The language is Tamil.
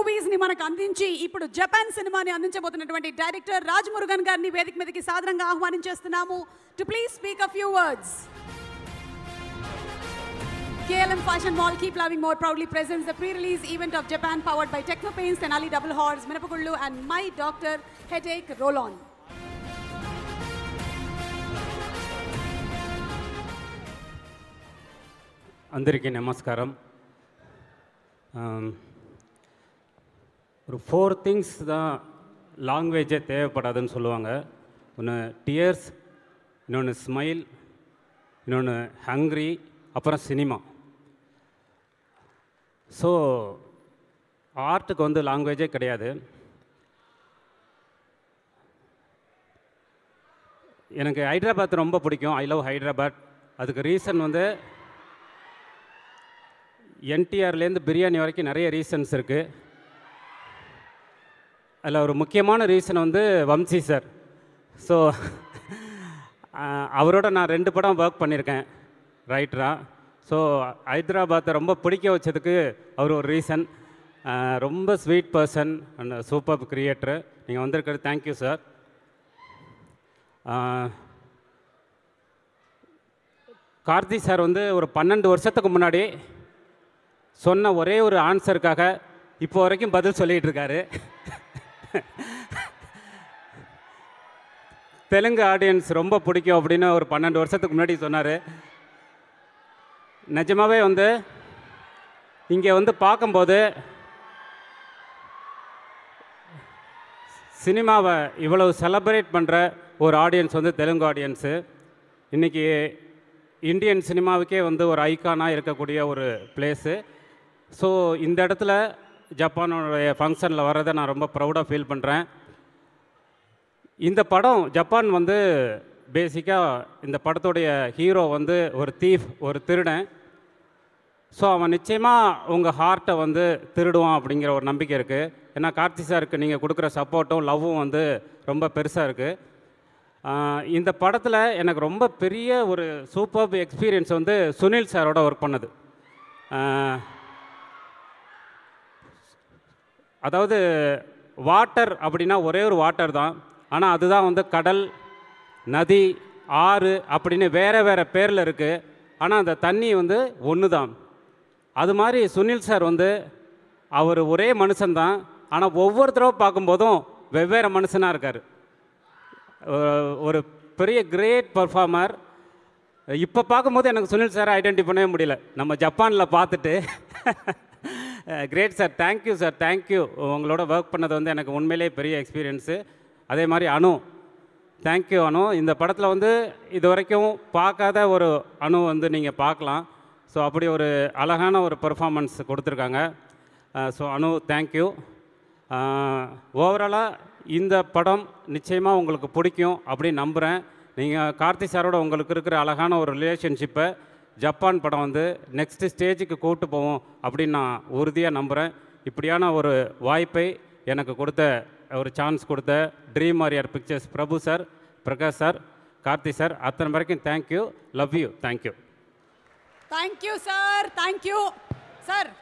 మూవీస్ ని మనకు అందించి ఇప్పుడు జపాన్ సినిమాని అందించబోతున్నటువంటి డైరెక్టర్ రాజ్ మురుగన్ గారిని వేదిక మీదకి సాదరంగా ఆహ్వానించేస్తున్నాము to please speak a few words KLM Fashion Mall Keep Loving More proudly presents the pre-release event of Japan powered by Techno Paints, Tenali Double Horse, Minapagullu and My Doctor Headache Roll-On. అందరికీ నమస్కారం ஆம், ஒரு ஃபோர் திங்ஸ் தான் லாங்குவேஜே தேவைப்படாதுன்னு சொல்லுவாங்க ஒன்று டியர்ஸ் இன்னொன்று ஸ்மைல் இன்னொன்று ஹங்க்ரி அப்புறம் சினிமா ஸோ ஆர்ட்டுக்கு வந்து லாங்குவேஜே கிடையாது எனக்கு ஹைதராபாத் ரொம்ப பிடிக்கும் ஐ லவ் ஹைதராபாத் அதுக்கு ரீசன் வந்து என்டிஆர்லேருந்து பிரியாணி வரைக்கும் நிறைய ரீசன்ஸ் இருக்குது அதில் ஒரு முக்கியமான ரீசன் வந்து வம்சி சார் ஸோ அவரோட நான் ரெண்டு படம் ஒர்க் பண்ணியிருக்கேன் ரைட்டராக ஸோ ஹைதராபாத்தை ரொம்ப பிடிக்க வச்சதுக்கு அவர் ஒரு ரீசன் ரொம்ப sweet person and super creator நீங்கள் வந்திருக்கிறது தேங்க்யூ சார் கார்த்தி சார் வந்து ஒரு பன்னெண்டு வருஷத்துக்கு முன்னாடி சொன்ன ஒரே ஒரு ஆன்சருக்காக இப்போ வரைக்கும் பதில் சொல்லிட்டு இருக்காரு தெலுங்கு ஆடியன்ஸ் ரொம்ப பிடிக்கும் அப்படின்னு ஒரு பன்னெண்டு வருஷத்துக்கு முன்னாடி சொன்னார் நிஜமாவே வந்து இங்கே வந்து பார்க்கும்போது சினிமாவை இவ்வளவு செலப்ரேட் பண்ணுற ஒரு ஆடியன்ஸ் வந்து தெலுங்கு ஆடியன்ஸு இன்றைக்கி இந்தியன் சினிமாவுக்கே வந்து ஒரு ஐக்கானாக இருக்கக்கூடிய ஒரு பிளேஸு ஸோ இந்த இடத்துல ஜப்பானோடைய ஃபங்க்ஷனில் வர்றதை நான் ரொம்ப ப்ரௌடாக ஃபீல் பண்ணுறேன் இந்த படம் ஜப்பான் வந்து பேசிக்காக இந்த படத்துடைய ஹீரோ வந்து ஒரு தீஃப் ஒரு திருடன் ஸோ அவன் நிச்சயமாக உங்கள் ஹார்ட்டை வந்து திருடுவான் அப்படிங்கிற ஒரு நம்பிக்கை இருக்குது ஏன்னா கார்த்தி சாருக்கு நீங்கள் கொடுக்குற சப்போர்ட்டும் லவ்வும் வந்து ரொம்ப பெருசாக இருக்குது இந்த படத்தில் எனக்கு ரொம்ப பெரிய ஒரு சூப்பர் எக்ஸ்பீரியன்ஸ் வந்து சுனில் சாரோட ஒர்க் பண்ணது ஆஹ், அதாவது வாட்டர் அப்படின்னா ஒரே ஒரு வாட்டர் தான் ஆனால் அதுதான் வந்து கடல் நதி ஆறு அப்படின்னு வேறு வேறு பேரில் இருக்குது ஆனால் அந்த தண்ணி வந்து ஒன்று தான் அது மாதிரி சுனில் சார் வந்து அவர் ஒரே மனுஷன்தான் ஆனால் ஒவ்வொரு தடவை பார்க்கும்போதும் வெவ்வேறு மனுஷனாக இருக்கார் ஒரு பெரிய கிரேட் பர்ஃபார்மர் இப்போ பார்க்கும்போது எனக்கு சுனில் சாரை ஐடென்டி பண்ணவே முடியல நம்ம ஜப்பானில் பார்த்துட்டு great sir thank you sir thank you உங்களோட ஒர்க் பண்ணது வந்து எனக்கு உண்மையிலேயே பெரிய எக்ஸ்பீரியன்ஸு அதே மாதிரி அனு தேங்க்யூ அனு இந்த படத்தில் வந்து இது வரைக்கும் பார்க்காத ஒரு அணு வந்து நீங்கள் பார்க்கலாம் ஸோ அப்படி ஒரு அழகான ஒரு பெர்ஃபார்மன்ஸ் கொடுத்துருக்காங்க ஸோ அனு தேங்க்யூ ஓவராலாக இந்த படம் நிச்சயமாக உங்களுக்கு பிடிக்கும் அப்படின்னு நம்புகிறேன் நீங்கள் கார்த்தி சாரோட உங்களுக்கு இருக்கிற அழகான ஒரு ரிலேஷன்ஷிப்பை ஜப்பான் படம் வந்து நெக்ஸ்ட் ஸ்டேஜுக்கு கூட்டு போவோம் அப்படின்னு நான் உறுதியாக நம்புகிறேன் இப்படியான ஒரு வாய்ப்பை எனக்கு கொடுத்த ஒரு சான்ஸ் கொடுத்த dream warrior pictures Prabhu sir Prakash sir Karthi sir அத்தனை வரைக்கும் thank you love you thank you Thank you, sir. Thank you. Sir,